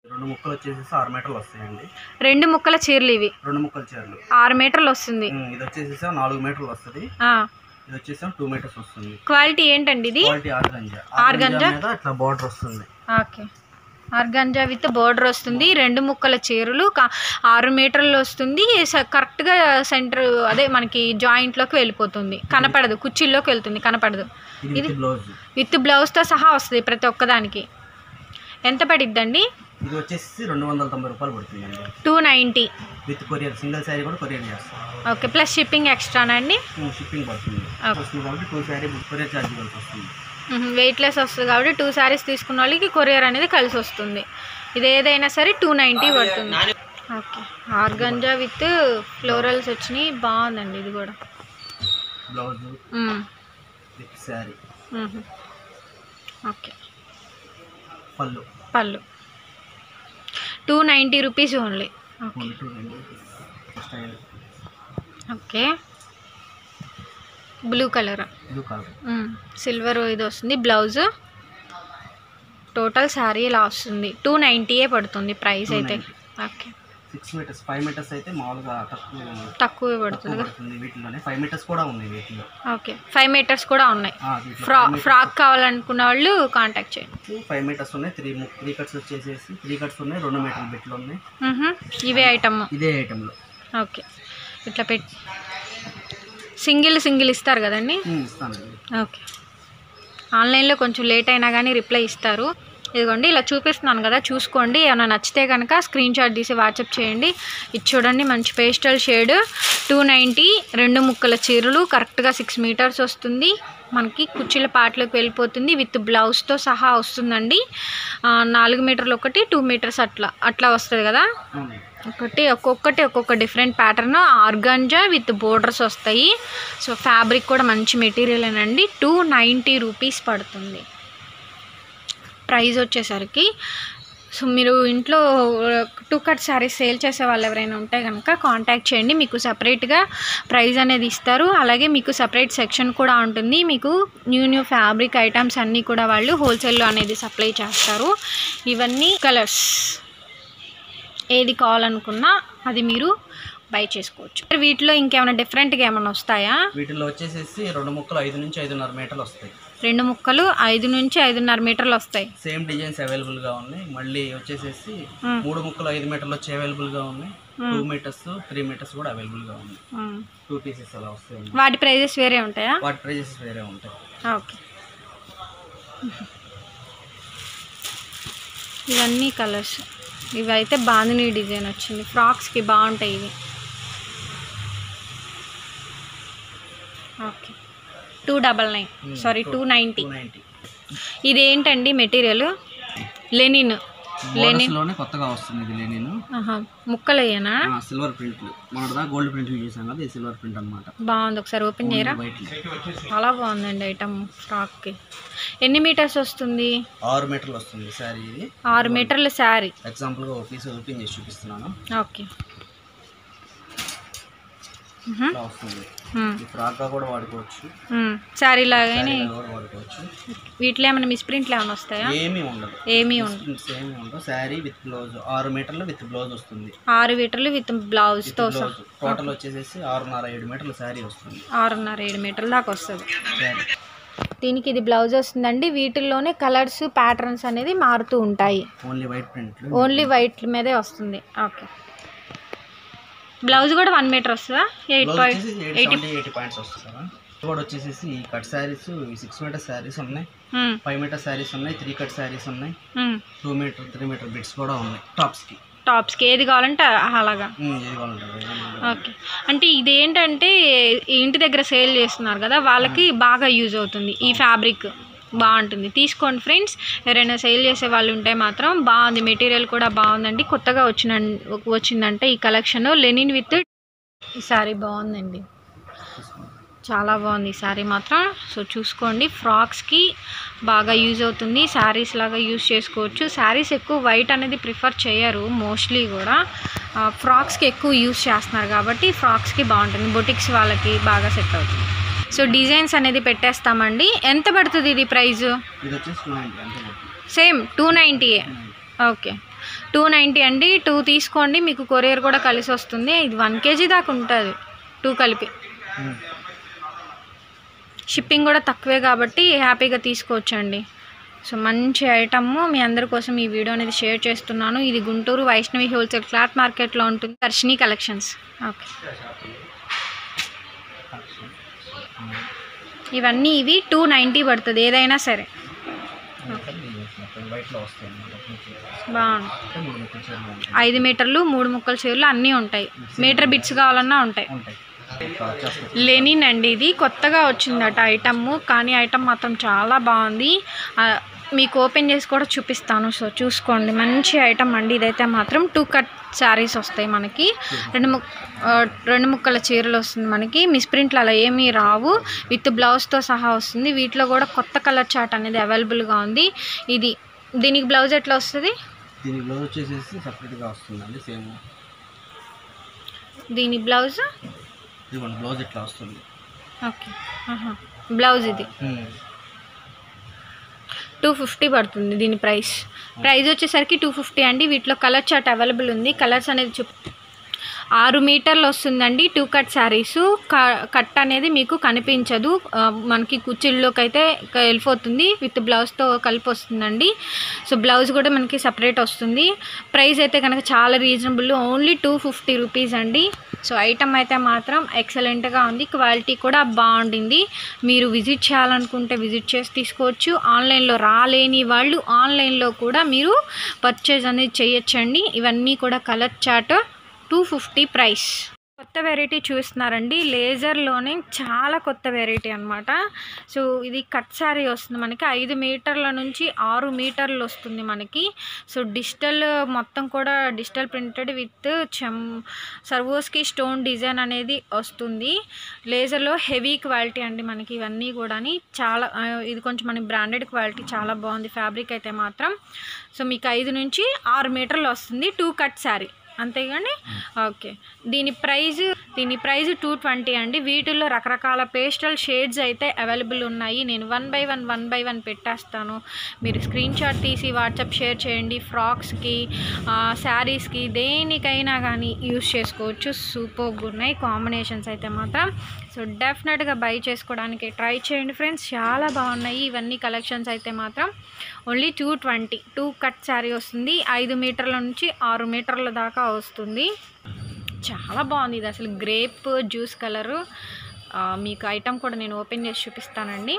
రెండు ముక్కలు వచ్చేసి ఆరు మీటర్లు వస్తాయండి రెండు ముక్కల చీరలు ఇవి రెండు ముక్కల చీరలు ఆరు మీటర్లు వస్తుంది ఉమ్, ఇది వచ్చేసి నాలుగు మీటర్లు వస్తుంది ఆ, ఇది వచ్చేసి టూ మీటర్స్ వస్తుంది క్వాలిటీ ఏంటండి ఇది క్వాలిటీ ఆర్గంజా ఆర్గంజా? మీద ఇట్లా బార్డర్ వస్తుంది ఓకే ఆర్గంజా విత్ బోర్డర్ వస్తుంది రెండు ముక్కల చీరలు క- ఆరు మీటర్లు వస్తుంది స- కరెక్ట్గా సెంటర్ అదే మనకి జాయింట్లోకి వెళ్ళిపోతుంది కనపడదు కుర్చీల్లోకి వెళ్తుంది కనపడదు ఇది విత్ బ్లౌజ్ విత్ బ్లౌజ్తో సహా వస్తుంది ప్రతి ఒక్కదానికి ఎంత పడిద్దండి ఇది వచ్చేసి రెండు వందల తొంభై రూపాయలు పడుతుందండి two ninety with courier single sari కూడా కొరియర్ చేస్తాం ఓకే ప్లస్ షిప్పింగ్ ఎక్స్ట్రానా అండి షిప్పింగ్ పడుతుంది Okay. వస్తుంది కాబట్టి టూ శారీ కొరియర్ ఛార్జ్ కలిసి వస్తుంది వెయిట్లెస్ వస్తుంది కాబట్టి టూ శారీస్ తీసుకున్న వాళ్ళకి కొరియర్ అనేది కలిసి వస్తుంది ఇది ఏదైనా సరే టూ నైంటీ పడుతుంది ఓకే ఆర్గంజా విత్ ఫ్లోరల్స్ వచ్చినాయి బాగుందండి ఇది కూడా blouse hmm. With sari hmm. Okay పళ్ళు పళ్ళు two ninety rupees only okay only two style okay blue colour blue colour silver ఇది వస్తుంది బ్లౌజ్ టోటల్ శారీ ఇలా వస్తుంది టూ నైంటీయే పడుతుంది ప్రైస్ అయితే okay six meters five meters అయితే మామూలుగా తక్కువ తక్కువే తక్కువ పడుతుంది పడుతుంది వీటిలోనే ఫైవ్ మీటర్స్ కూడా ఉన్నాయి వీటిలో ఓకే ఫైవ్ మీటర్స్ కూడా ఉన్నాయి ఆ, వీటిలో ఫ్రా ఫ్రాక్ కావాలనుకున్న వాళ్ళు కాంటాక్ట్ చేయండి ఫైవ్ మీటర్స్ ఉన్నాయి త్రీ త్రీ కట్స్ వచ్చేసేసి త్రీ కట్స్ ఉన్నాయి రెండు మీటర్ల బిట్లు ఉన్నాయి మ్హూ. ఇవే ఐటమ్ ఇదే ఐటెంలో ఓకే ఇట్లా పెట్టి సింగిల్ సింగిల్ ఇస్తారు కదండి ఇస్తానండి ఓకే ఆన్లైన్లో కొంచెం లేట్ అయినా కానీ రిప్లై ఇస్తారు ఇదిగోండి ఇలా చూపిస్తున్నాను కదా చూసుకోండి ఏమైనా నచ్చితే కనుక స్క్రీన్ షాట్ తీసి వాట్సాప్ చేయండి ఇది చూడండి మంచి పేస్టల్ షేడ్ టూ నైంటీ రెండు ముక్కల చీరలు కరెక్ట్గా సిక్స్ మీటర్స్ వస్తుంది మనకి కుర్చీల పాటలోకి వెళ్ళిపోతుంది విత్ బ్లౌజ్తో సహా వస్తుందండి ఆ, నాలుగు మీటర్లు ఒకటి టూ మీటర్స్ అట్లా అట్లా వస్తుంది కదా అవునండి ఒకటి ఒక్కొక్కటి ఒక్కొక్క different pattern organza with borders వస్తాయి సో ఫ్యాబ్రిక్ కూడా మంచి మెటీరియల్ అండి టూ నైంటీ రూపీస్ పడుతుంది ప్రైస్ వచ్చేసరికి సో మీరు ఇంట్లో టూ కట్ శారీస్ సేల్ చేసే వాళ్ళు ఎవరైనా ఉంటే కనుక కాంటాక్ట్ చేయండి మీకు సపరేట్గా ప్రైస్ అనేది ఇస్తారు అలాగే మీకు సపరేట్ సెక్షన్ కూడా ఉంటుంది మీకు న్యూ న్యూ ఫ్యాబ్రిక్ ఐటమ్స్ అన్నీ కూడా వాళ్ళు హోల్సేల్లో అనేది సప్లై చేస్తారు ఇవన్నీ కలర్స్ ఏది కావాలనుకున్నా అది మీరు బై చేసుకోవచ్చు వీటిలో ఇంకేమైనా డిఫరెంట్గా ఏమైనా వస్తాయా వీటిలో వచ్చేసేసి రెండు ముక్కలు ఐదు నుంచి ఐదున్నర మీటర్లు వస్తాయి రెండు ముక్కలు ఐదు నుంచి ఐదున్నర మీటర్లు వస్తాయి సేమ్ డిజైన్స్ అవైలబుల్గా ఉన్నాయి మళ్ళీ వచ్చేసేసి మ్మ్. మూడు ముక్కలు ఐదు మీటర్లు వచ్చి అవైలబుల్గా ఉన్నాయి టూ మీటర్స్ త్రీ మీటర్స్ కూడా అవైలబుల్గా ఉన్నాయి మ్మ్. టూ పీసెస్ అలా వస్తాయి వాటి ప్రైజెస్ వేరే ఉంటాయా వాటి ప్రైజెస్ వేరే ఉంటాయి ఓకే ఇవన్నీ కలర్స్ ఇవి అయితే బాందిని డిజైన్ వచ్చింది ఫ్రాక్స్కి బాగుంటాయి ఇవి okay two double nine sorry two ninety two ninety ఇది ఏంటండి మెటీరియల్ లెనిన్ లెనిన్ లోనే కొత్తగా వస్తుంది ఇది నేను ఆహా ముక్కలయ్యానా సిల్వర్ ప్రింట్ మొన్నటిదా గోల్డ్ ప్రింట్ చేసాం కదా ఇది సిల్వర్ ప్రింట్ అనమాట బాగుంది ఒకసారి ఓపెన్ చేయరా వైట్ చాలా బాగుందండి ఐటమ్ ఫ్రాక్కి ఎన్ని మీటర్స్ వస్తుంది ఆరు మీటర్లు వస్తుంది సారీ ఇది ఆరు మీటర్ల శారీ ఎగ్జాంపుల్గా ఒక పీస్ ఓపెన్ చేసి చూపిస్తున్నాను ఓకే ఇలా వస్తుంది ఈ ఫ్రాక్గా కూడా వాడుకోవచ్చు శారీ లాగానే శారీగా కూడా వాడుకోవచ్చు వీటిలో ఏమైనా మిస్ప్రింట్లు ఏమైనా వస్తాయా ఏమీ ఉండదు ఏమీ ఉండదు సేమ్ ఉండదు శారీ విత్ బ్లౌజ్ ఆరు మీటర్లు విత్ బ్లౌజ్ వస్తుంది ఆరు మీటర్లు విత్ బ్లౌజ్తో సహా బ్లౌజ్ టోటల్ వచ్చేసేసి ఆరున్నర ఏడు మీటర్ల శారీ వస్తుంది ఆరున్నర ఏడు మీటర్ల దాకా వస్తుంది శారీ దీనికి ఇది బ్లౌజ్ వస్తుందండి వీటిల్లోనే కలర్స్ ప్యాటర్న్స్ అనేది మారుతూ ఉంటాయి ఓన్లీ వైట్ ప్రింట్లు ఓన్లీ వైట్ మీదే వస్తుంది ఓకే బ్లౌజ్ కూడా వన్ మీటర్ వస్తుందా ఎయిట్ బ్లౌజ్ పాయింట్ వచ్చేసి ఎయిట్ సెవెంటీ ఎయిటీ పాయింట్స్ వస్తుంది సార్ ఇది కూడా వచ్చేసేసి ఈ కట్ శారీస్ ఈ సిక్స్ మీటర్ శారీస్ ఉన్నాయి ఫైవ్ మీటర్ శారీస్ ఉన్నాయి త్రీ కట్ శారీస్ ఉన్నాయి two meter three meter bits కూడా ఉన్నాయి టాప్స్కి టాప్స్కి ఏది కావాలంటే అలాగా ఏది కావాలంటారు ఓకే అంటే ఇదేంటంటే ఇంటి దగ్గర సేల్ చేస్తున్నారు కదా వాళ్ళకి బాగా యూజ్ అవుతుంది ఈ ఫ్యాబ్రిక్ బాగుంటుంది తీసుకోండి ఫ్రెండ్స్ ఎవరైనా సేల్ చేసే వాళ్ళు ఉంటే మాత్రం బాగుంది మెటీరియల్ కూడా బాగుందండి కొత్తగా వచ్చిన వచ్చిందంటే ఈ కలెక్షన్ లెనిన్ విత్ ఈ సారీ బాగుందండి చాలా బాగుంది ఈ శారీ మాత్రం సో చూసుకోండి ఫ్రాక్స్కి బాగా యూజ్ అవుతుంది శారీస్ లాగా యూజ్ చేసుకోవచ్చు శారీస్ ఎక్కువ వైట్ అనేది ప్రిఫర్ చేయరు మోస్ట్లీ కూడా ఆ, ఫ్రాక్స్కి ఎక్కువ యూజ్ చేస్తున్నారు కాబట్టి ఫ్రాక్స్కి బాగుంటుంది బొటిక్స్ వాళ్ళకి బాగా సెట్ అవుతుంది సో డిజైన్స్ అనేది పెట్టేస్తామండి ఎంత పడుతుంది ఇది ప్రైజు ఇది వచ్చేసి టూ నైంటీ అంతే పడుతుంది సేమ్ టూ నైంటీయే ఓకే టూ నైంటీ అండి టూ తీసుకోండి మీకు కొరియర్ కూడా కలిసి వస్తుంది ఇది వన్ కేజీ దాకా ఉంటుంది టూ కలిపి ఉమ్. షిప్పింగ్ కూడా తక్కువే కాబట్టి హ్యాపీగా తీసుకోవచ్చండి సో మంచి ఐటమ్ మీ అందరి కోసం ఈ వీడియో అనేది షేర్ చేస్తున్నాను ఇది గుంటూరు వైష్ణవి హోల్సేల్ క్లాత్ మార్కెట్లో ఉంటుంది దర్శిని కలెక్షన్స్ ఓకే ఇవన్నీ ఇవి టూ నైంటీ పడుతుంది ఏదైనా సరే మొత్తం వైట్లో వస్తాయి అన్నమాట. బాగుంది అంటే మూడు ముక్కలు చీరలు ఉంటాయి. ఐదు మీటర్లు మూడు ముక్కల చీరలు అన్నీ ఉంటాయి మీటర్ బిట్స్ కావాలన్నా ఉంటాయి ఉంటాయి ఇంకా వచ్చేస్తాయి లెనిన్ అండి ఇది కొత్తగా వచ్చిందట ఐటమ్ కానీ ఐటమ్ మాత్రం చాలా బాగుంది ఆ, మీకు ఓపెన్ చేసి కూడా చూపిస్తాను సో చూసుకోండి మంచి ఐటమ్ అండి ఇదైతే మాత్రం టూ కట్ శారీస్ వస్తాయి మనకి రెండు ముక్ ఆ, రెండు ముక్కల చీరలు వస్తుంది మనకి మిస్ప్రింట్లు అలా ఏమీ రావు విత్ బ్లౌజ్తో సహా వస్తుంది వీటిలో కూడా కొత్త కలర్ చార్ట్ అనేది అవైలబుల్గా ఉంది ఇది దీనికి బ్లౌజ్ ఎట్లా వస్తుంది దీని బ్లౌజ్ వచ్చేసేసి సపరేట్గా వస్తుందండి సేమ్ దీని బ్లౌజ్ ఇదిగోండి బ్లౌజ్ ఇట్లా వస్తుంది ఓకే బ్లౌజ్ ఇది టూ ఫిఫ్టీ పడుతుంది దీని ప్రైస్ ప్రైస్ వచ్చేసరికి టూ ఫిఫ్టీ అండి వీటిలో కలర్ చార్ట్ అవైలబుల్ ఉంది కలర్స్ అనేది చూప్ ఆరు మీటర్లు వస్తుందండి టూ కట్ శారీస్ కట్ అనేది మీకు కనిపించదు ఆ, మనకి కుచ్చిళ్ళలోకి అయితే క- వెళ్ళిపోతుంది విత్ బ్లౌజ్తో కలిపి వస్తుందండి సో బ్లౌజ్ కూడా మనకి సపరేట్ వస్తుంది ప్రైస్ అయితే కనుక చాలా reasonable only two fifty rupees అండి సో ఐటమ్ అయితే మాత్రం ఎక్సలెంట్గా ఉంది క్వాలిటీ కూడా బాగుండింది మీరు విజిట్ చేయాలనుకుంటే విజిట్ చేసి తీసుకోవచ్చు ఆన్లైన్లో రాలేని వాళ్ళు ఆన్లైన్లో కూడా మీరు పర్చేజ్ అనేది చేయొచ్చండి ఇవన్నీ కూడా colour chart two fifty price కొత్త వెరైటీ చూస్తున్నారండి లేజర్లోనే చాలా కొత్త వెరైటీ అనమాట సో ఇది కట్ శారీ వస్తుంది మనకి ఐదు మీటర్ల నుంచి ఆరు మీటర్లు వస్తుంది మనకి సో డిజిటల్ మొత్తం కూడా డిజిటల్ ప్రింటెడ్ విత్ చెమ్ సర్వోస్కి స్టోన్ డిజైన్ అనేది వస్తుంది లేజర్లో హెవీ క్వాలిటీ అండి మనకి ఇవన్నీ కూడా చాలా ఆ, ఇది కొంచెం మనకి బ్రాండెడ్ క్వాలిటీ చాలా బాగుంది ఫ్యాబ్రిక్ అయితే మాత్రం సో మీకు ఐదు నుంచి ఆరు మీటర్లు వస్తుంది టూ కట్ శారీ అంతేగాని ఓకే దీని ప్రైజ్ దీని ప్రైజ్ టూ ట్వంటీ అండి వీటిల్లో రకరకాల పేస్టల్ షేడ్స్ అయితే అవైలబుల్ ఉన్నాయి నేను one by one one by one పెట్టేస్తాను మీరు స్క్రీన్ షాట్ తీసి వాట్సాప్ షేర్ చేయండి ఫ్రాక్స్కి శారీస్కి దేనికైనా కానీ యూస్ చేసుకోవచ్చు సూపర్గా ఉన్నాయి కాంబినేషన్స్ అయితే మాత్రం సో డెఫినెట్గా బై చేసుకోవడానికి ట్రై చేయండి ఫ్రెండ్స్ చాలా బాగున్నాయి ఇవన్నీ కలెక్షన్స్ అయితే మాత్రం only two twenty two cut sari వస్తుంది ఐదు మీటర్ల నుంచి ఆరు మీటర్ల దాకా వస్తుంది చాలా బాగుంది ఇది అసలు గ్రేప్ జ్యూస్ కలరు మీకు ఐటమ్ కూడా నేను ఓపెన్ చేసి చూపిస్తానండి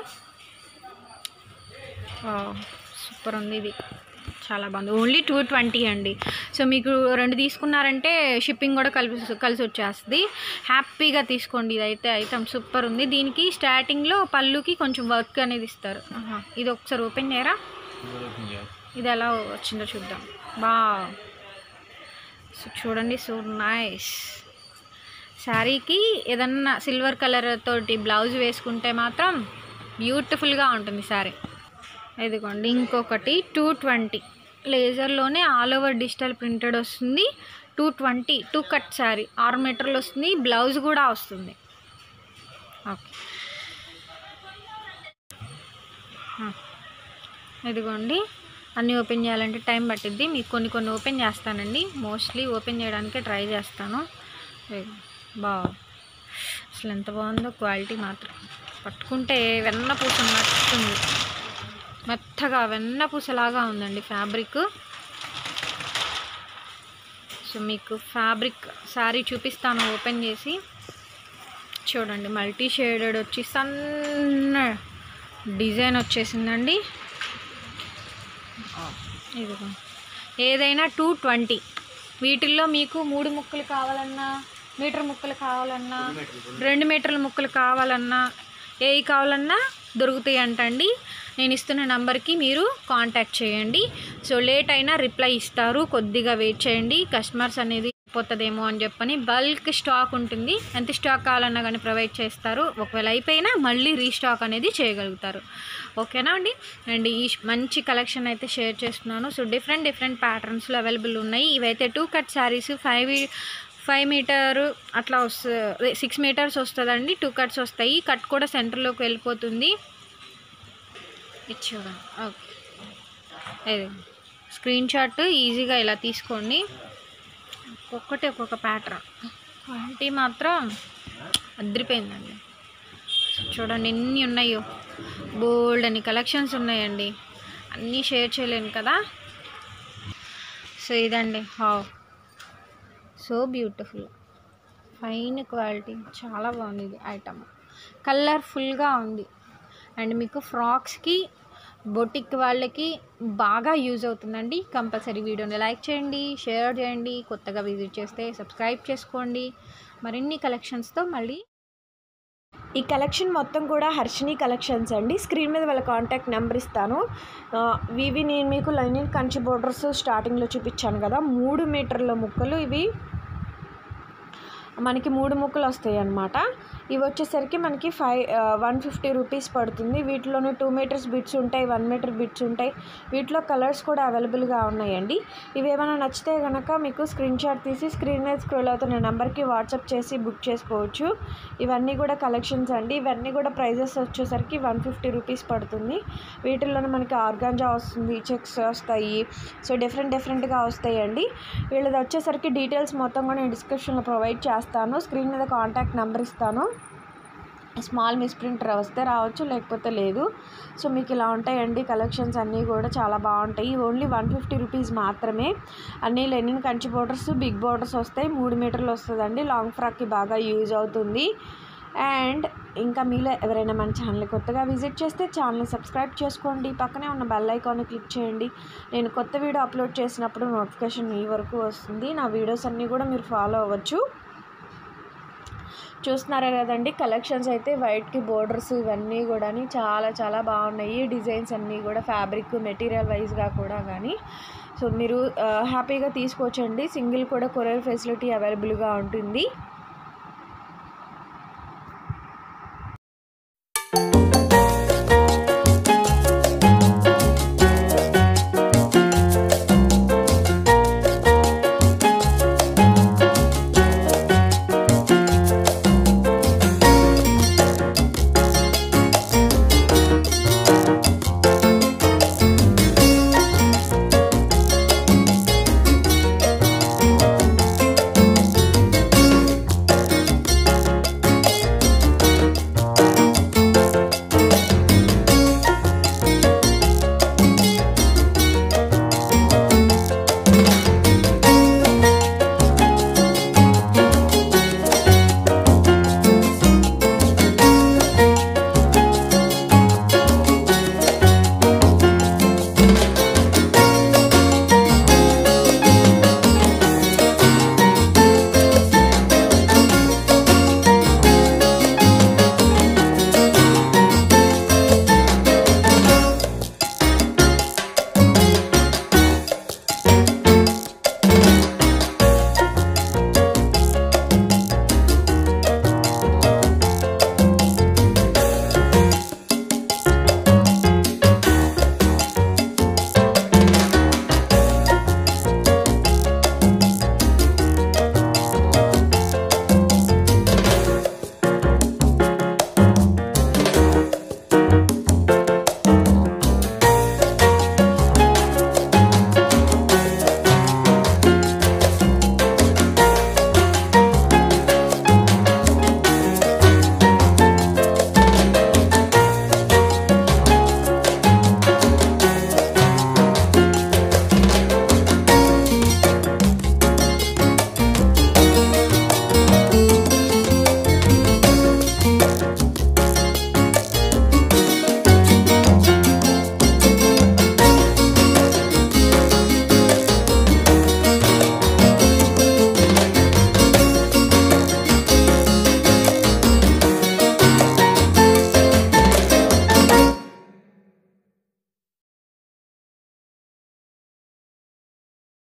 సూపర్ ఉంది ఇది చాలా బాగుంది ఓన్లీ టూ ట్వంటీ అండి సో మీకు రెండు తీసుకున్నారంటే షిప్పింగ్ కూడా కలిసి కలిసి వచ్చేస్తుంది హ్యాపీగా తీసుకోండి ఇదైతే ఐటమ్ సూపర్ ఉంది దీనికి స్టార్టింగ్లో పళ్ళుకి కొంచెం వర్క్ అనేది ఇస్తారు ఆహా, ఇది ఒకసారి ఓపెన్ చేయరా ఇది ఎలా వచ్చిందో చూద్దాం బా సో చూడండి సో నైస్ శారీకి ఏదన్నా సిల్వర్ కలర్ తోటి బ్లౌజ్ వేసుకుంటే మాత్రం బ్యూటిఫుల్గా ఉంటుంది శారీ ఇదిగోండి ఇంకొకటి టూ ట్వంటీ లేజర్లోనే ఆల్ ఓవర్ డిజిటల్ ప్రింటెడ్ వస్తుంది two twenty two cut sari ఆరు మీటర్లు వస్తుంది బ్లౌజ్ కూడా వస్తుంది ఓకే ఆ. ఇదిగోండి అన్నీ ఓపెన్ చేయాలంటే టైం పట్టిద్ది మీకు కొన్ని కొన్ని ఓపెన్ చేస్తానండి మోస్ట్లీ ఓపెన్ చేయడానికే ట్రై చేస్తాను ఇదిగో. బా అసలు ఎంత బాగుందో క్వాలిటీ మాత్రం పట్టుకుంటే వెన్న పూస నచ్చుతుంది మెత్తగా వెన్న పూసలాగా ఉందండి ఫ్యాబ్రిక్ సో మీకు ఫ్యాబ్రిక్ శారీ చూపిస్తాను ఓపెన్ చేసి చూడండి మల్టీ షేడెడ్ వచ్చి సన్న డిజైన్ వచ్చేసిందండి ఇదిగో ఏదైనా టూ ట్వంటీ వీటిల్లో మీకు మూడు ముక్కలు కావాలన్నా మీటర్ ముక్కలు కావాలన్నా రెండు మీటర్ల ముక్కలు కావాలన్నా ఏవి కావాలన్నా దొరుకుతాయి అంటండి నేను ఇస్తున్న నంబర్కి మీరు కాంటాక్ట్ చేయండి సో లేట్ అయినా రిప్లై ఇస్తారు కొద్దిగా వెయిట్ చేయండి కస్టమర్స్ అనేది పోతుందేమో అని చెప్పని బల్క్ స్టాక్ ఉంటుంది ఎంత స్టాక్ కావాలన్నా కానీ ప్రొవైడ్ చేస్తారు ఒకవేళ అయిపోయినా మళ్ళీ రీస్టాక్ అనేది చేయగలుగుతారు ఓకేనా అండి అండ్ ఈ మంచి కలెక్షన్ అయితే షేర్ చేస్తున్నాను సో డిఫరెంట్ డిఫరెంట్ ప్యాటర్న్స్లో అవైలబుల్ ఉన్నాయి ఇవైతే two cut saris five five meter అట్లా వస్తుంది సిక్స్ మీటర్స్ వస్తుందండి టూ కట్స్ వస్తాయి కట్ కూడా సెంటర్లోకి వెళ్ళిపోతుంది ఇది చూడండి ఓకే ఇది స్క్రీన్ షాట్ ఈజీగా ఇలా తీసుకోండి ఒక్కొక్కటి ఒక్కొక్క ప్యాటర్న్ క్వాలిటీ మాత్రం అదిరిపోయిందండి చూడండి ఎన్ని ఉన్నాయో బోల్డ్ అని కలెక్షన్స్ ఉన్నాయండి అన్నీ షేర్ చేయలేను కదా సో ఇదండి హా సో బ్యూటిఫుల్ ఫైన్ క్వాలిటీ చాలా బాగుంది ఇది ఐటమ్ కలర్ఫుల్గా ఉంది అండ్ మీకు ఫ్రాక్స్కి బొటిక్ వాళ్ళకి బాగా యూజ్ అవుతుందండి కంపల్సరీ వీడియోని లైక్ చేయండి షేర్ చేయండి కొత్తగా విజిట్ చేస్తే సబ్స్క్రైబ్ చేసుకోండి మరిన్ని కలెక్షన్స్తో మళ్ళీ ఈ కలెక్షన్ మొత్తం కూడా హర్షిని కలెక్షన్స్ అండి స్క్రీన్ మీద వాళ్ళ కాంటాక్ట్ నెంబర్ ఇస్తాను ఆ, ఇవి నేను మీకు లైనింగ్ కంచి బోర్డర్స్ స్టార్టింగ్లో చూపించాను కదా మూడు మీటర్ల ముక్కలు ఇవి మనకి మూడు ముక్కలు వస్తాయి అన్నమాట ఇవి వచ్చేసరికి మనకి ఫైవ్ వన్ ఫిఫ్టీ రూపీస్ పడుతుంది వీటిలోనే టూ మీటర్స్ బిట్స్ ఉంటాయి వన్ మీటర్ బిట్స్ ఉంటాయి వీటిలో కలర్స్ కూడా అవైలబుల్గా ఉన్నాయండి ఇవి ఏమైనా నచ్చితే కనుక మీకు స్క్రీన్ షాట్ తీసి స్క్రీన్ మీద స్క్రోల్ అవుతున్న నెంబర్కి వాట్సాప్ చేసి బుక్ చేసుకోవచ్చు ఇవన్నీ కూడా కలెక్షన్స్ అండి ఇవన్నీ కూడా ప్రైజెస్ వచ్చేసరికి వన్ ఫిఫ్టీ రూపీస్ పడుతుంది వీటిల్లోనే మనకి ఆర్గాంజా వస్తుంది చెక్స్ వస్తాయి సో డిఫరెంట్ డిఫరెంట్గా వస్తాయండి వీళ్ళది వచ్చేసరికి డీటెయిల్స్ మొత్తం కూడా నేను డిస్క్రిప్షన్లో ప్రొవైడ్ చేస్తాను స్క్రీన్ మీద కాంటాక్ట్ నెంబర్ ఇస్తాను స్మాల్ మిస్ప్రింట్ వస్తే రావచ్చు లేకపోతే లేదు సో మీకు ఇలా ఉంటాయండి కలెక్షన్స్ అన్నీ కూడా చాలా బాగుంటాయి ఓన్లీ వన్ ఫిఫ్టీ రూపీస్ మాత్రమే అన్నీ linen Kanchi borders big borders వస్తాయి మూడు మీటర్లు వస్తుందండి లాంగ్ ఫ్రాక్కి బాగా యూజ్ అవుతుంది అండ్ ఇంకా మీలో ఎవరైనా మన ఛానల్ కొత్తగా విజిట్ చేస్తే ఛానల్ని సబ్స్క్రైబ్ చేసుకోండి పక్కనే ఉన్న బెల్ ఐకాన్ని క్లిక్ చేయండి నేను కొత్త వీడియో అప్లోడ్ చేసినప్పుడు నోటిఫికేషన్ మీ వరకు వస్తుంది నా వీడియోస్ అన్నీ కూడా మీరు ఫాలో అవ్వచ్చు చూస్తున్నారా కదండి కలెక్షన్స్ అయితే వైట్కి బోర్డర్స్ ఇవన్నీ కూడా చాలా చాలా బాగున్నాయి డిజైన్స్ అన్నీ కూడా ఫ్యాబ్రిక్ మెటీరియల్ వైజ్గా కూడా కానీ సో మీరు ఆ, హ్యాపీగా తీసుకోవచ్చండి సింగిల్ కూడా కొరియర్ ఫెసిలిటీ అవైలబుల్గా ఉంటుంది